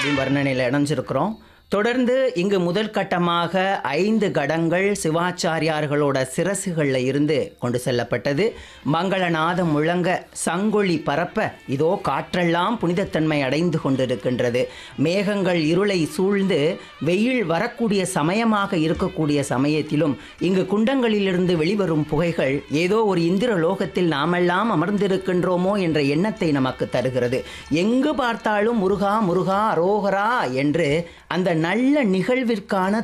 வர்ணனையில் இணைஞ்சிருக்கிறோம் தொடர்ந்து இங்கு முதல் கட்டமாக ஐந்து கடங்கள் சிவாச்சாரியார்களோட சிரசுகளில் இருந்து கொண்டு செல்லப்பட்டது மங்களநாதம் முழங்க சங்கொளி பரப்ப இதோ காற்றெல்லாம் புனிதத்தன்மை அடைந்து கொண்டிருக்கின்றது மேகங்கள் இருளை சூழ்ந்து வெயில் வரக்கூடிய சமயமாக இருக்கக்கூடிய சமயத்திலும் இங்கு குண்டங்களிலிருந்து வெளிவரும் புகைகள் ஏதோ ஒரு இந்திர லோகத்தில் நாமெல்லாம் அமர்ந்திருக்கின்றோமோ என்ற எண்ணத்தை நமக்கு தருகிறது எங்கு பார்த்தாலும் முருகா முருகா அரோகரா என்று அந்த நல்ல நிகழ்விற்கான